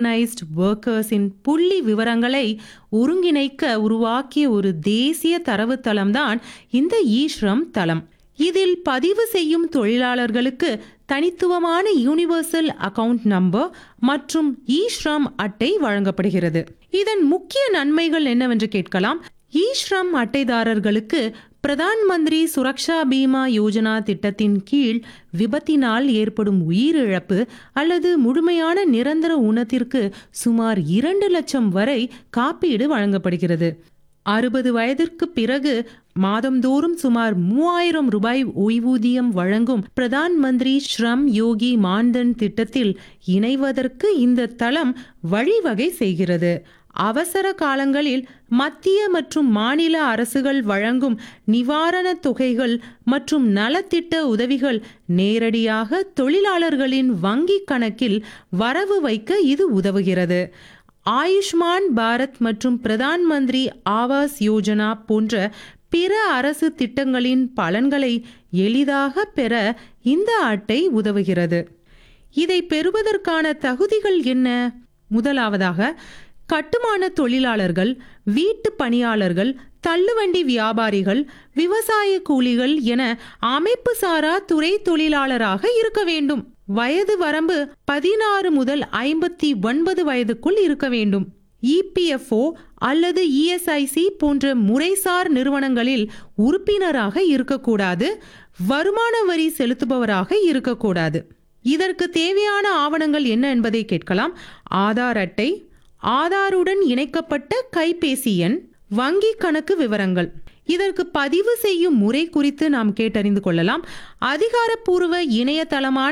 Recognised ஒர்க்கர்ஸின் புள்ளி விவரங்களை ஒருங்கிணைக்க உருவாக்கிய ஒரு தேசிய தரவுத்தளம்தான் இந்த ஈஸ்ரம் தளம் இதில் பதிவு செய்யும் தொழிலாளர்களுக்கு தனித்துவமான யூனிவர்சல் அக்கவுண்ட் நம்பர் மற்றும் ஈஸ்ரம் அட்டை வழங்கப்படுகிறது இதன் முக்கிய நன்மைகள் என்னவென்று கேட்கலாம் ஈஸ்ரம் அட்டைதாரர்களுக்கு பிரதான் மந்திரி சுரக்ஷா பீமா யோஜனா திட்டத்தின் கீழ் விபத்தினால் ஏற்படும் உயிரிழப்பு அல்லது முழுமையான நிரந்தர ஊனத்திற்கு சுமார் இரண்டு லட்சம் வரை காப்பீடு வழங்கப்படுகிறது அறுபது வயதிற்கு பிறகு மாதந்தோறும் சுமார் மூவாயிரம் ரூபாய் ஓய்வூதியம் வழங்கும் பிரதான் மந்திரி ஸ்ரம் யோகி மான்தன் திட்டத்தில் இணைவதற்கு இந்த தளம் வழிவகை செய்கிறது அவசர காலங்களில் மத்திய மற்றும் மாநில அரசுகள் வழங்கும் நிவாரணத் தொகைகள் மற்றும் நலத்திட்ட உதவிகள் நேரடியாக தொழிலாளர்களின் வங்கிக் கணக்கில் வரவு வைக்க இது உதவுகிறது ஆயுஷ்மான் பாரத் மற்றும் பிரதான் மந்திரி ஆவாஸ் யோஜனா போன்ற பிற அரசு திட்டங்களின் பலன்களை எளிதாக பெற இந்த அட்டை உதவுகிறது இதை பெறுவதற்கான தகுதிகள் என்ன முதலாவதாக கட்டுமான தொழிலாளர்கள் வீட்டு பணியாளர்கள் தள்ளுவண்டி வியாபாரிகள் விவசாய கூலிகள் என அமைப்பு சாரா துறை தொழிலாளராக இருக்க வேண்டும் வயது வரம்பு பதினாறு முதல் ஐம்பத்தி ஒன்பது வயதுக்குள் இருக்க வேண்டும் இபிஎஃப்ஓ அல்லது இஎஸ்ஐசி போன்ற முறைசார் நிறுவனங்களில் உறுப்பினராக இருக்கக்கூடாது வருமான வரி செலுத்துபவராக இருக்கக்கூடாது இதற்கு தேவையான ஆவணங்கள் என்ன என்பதை கேட்கலாம் ஆதார் அட்டை ஆதாருடன் இணைக்கப்பட்ட கைபேசி எண் வங்கி கணக்கு விவரங்கள் இதற்கு பதிவு செய்யும் முறை குறித்து நாம் கேட்டறிந்து கொள்ளலாம் அதிகாரப்பூர்வ இணையதளமான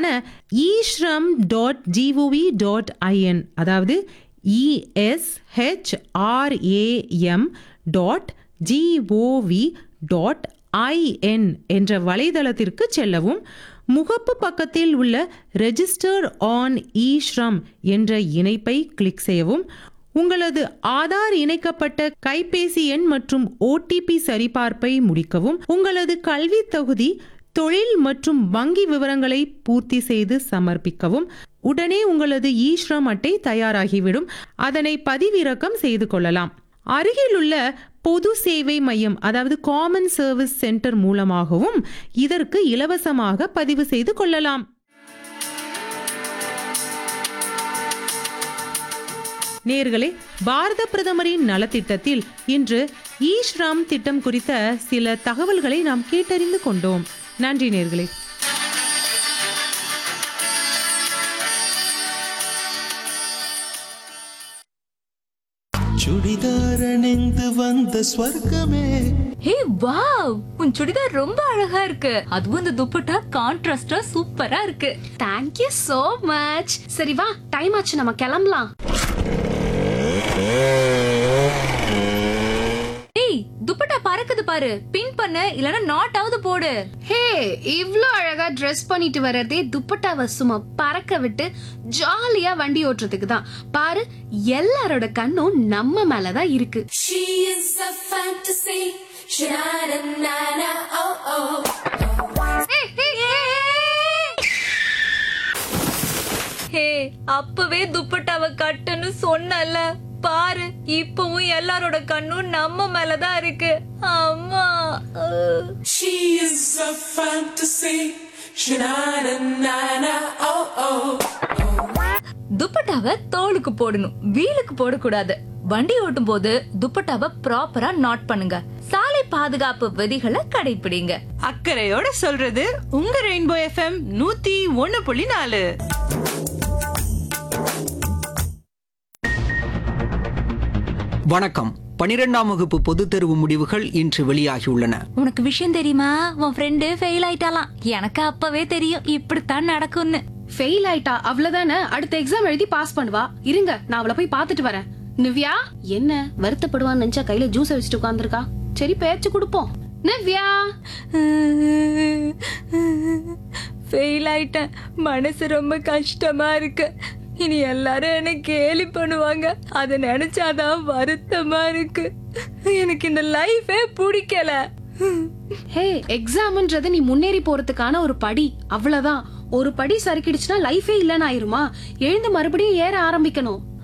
eShram dot GOV dot IN அதாவது ESHRAM dot GOV dot IN என்ற வலைதளத்திற்கு செல்லவும் முகப்பு பக்கத்தில் உள்ள ரெஜிஸ்டர் ஆன் ஈஸ்ரம் என்ற இணைப்பை கிளிக் செய்யவும் உங்களது ஆதார் இணைக்கப்பட்ட கைபேசி எண் மற்றும் ஓடிபி சரிபார்ப்பை முடிக்கவும் உங்களது கல்வி தகுதி தொழில் மற்றும் வங்கி விவரங்களை பூர்த்தி செய்து சமர்ப்பிக்கவும் உடனே உங்களது ஈஸ்ரம் அட்டை தயாராகிவிடும் அதனை பதிவிறக்கம் செய்து கொள்ளலாம் அருகிலுள்ள பொது சேவை மையம் அதாவது காமன் சர்வீஸ் சென்டர் மூலமாகவும் இதற்கு இலவசமாக பதிவு செய்து கொள்ளலாம் நேர்களே பாரத பிரதமரின் நலத்திட்டத்தில் இன்று ஈஸ்ராம் திட்டம் குறித்த சில தகவல்களை நாம் கேட்டறிந்து கொண்டோம் நன்றி நேர்களே சுடிதார் அணிந்து வந்த ஸ்வர்க்கமே ஹே வாவ் உன் சுடிதார் ரொம்ப அழகா இருக்கு அதுவும் இந்த துப்பட்டா கான்ட்ராஸ்டா சூப்பரா இருக்கு தேங்க் யூ so மச் சரி வா டைம் ஆச்சு நம்ம கிளம்பலாம் ஏய் துப்பட்டா பறக்குது பாரு பின் பண்ணு இல்லனா நாட் ஆவது போடு ஹே இவ்ளோ அழகா Dress பண்ணிட்டு வர்றதே துப்பட்டாவை சும்மா பறக்க விட்டு ஜாலியா வண்டி ஓட்டுறதுக்கு தான் பாரு எல்லாரோட கண்ணும் நம்ம மேல தான் இருக்கு She is a fantasy. Sha-na-na-na, oh oh. ஹே அப்பவே துப்பட்டாவை கட்டுன்னு சொன்னல பாரு இப்பவும் எல்லாரோட கண்ணும் நம்ம மேலதான் இருக்கு அம்மா அஹ். She is a fantasy. Sha-na-na-na, oh oh. துப்பட்டாவை தோலுக்கு போடணும் வீலுக்கு போடக்கூடாது வண்டி ஓட்டும் போது துப்பட்டாவை ப்ராப்பரா நாட் பண்ணுங்க சாலை பாதுகாப்பு விதிகளை கடைபிடிங்க அக்கறையோட சொல்றது உங்க ரெயின்போ எஃப்எம் நூத்தி ஒன்னு புள்ளி நாலு வணக்கம் பனிரெண்டாம் வகுப்பு பொதுத் தேர்வு முடிவுகள் இன்று வெளியாகியுள்ளன உனக்கு விஷயம் தெரியுமா உன் ஃப்ரெண்டு ஃபெயில் ஆயிட்டாலாம் எனக்கு அப்பவே தெரியும் இப்படித்தான் நடக்கும்னு ஃபெயில் ஆயிட்டா அவ்வளவுதானே அடுத்த எக்ஸாம் எழுதி பாஸ் பண்ணுவா இருங்க நான் அவளை போய் பார்த்துட்டு வரேன் நிவ்யா என்ன வருத்தப்படுவான்னு நினைச்சா கையில ஜூஸ் வச்சுட்டு உட்கார்ந்திருக்கா சரி பேச்சு கொடுப்போம் நிவ்யா ஃபெயில் ஆயிட்டேன் மனசு ரொம்ப கஷ்டமா இருக்கு இனி எல்லாரும் என்ன கேலி பண்ணுவாங்க அதை நினைச்சாதான் வருத்தமா இருக்கு எனக்கு இந்த லைஃபே பிடிக்கல ஹே எக்ஸாம்ன்றது நீ முன்னேறி போறதுக்கான ஒரு படி அவ்வளவுதான் ஒரு படி சறுக்கிடுச்சுன்னா லைஃபே இல்லைன்னு ஆயிருமா எழுந்து மறுபடியும் ஏற ஆரம்பிக்கணும்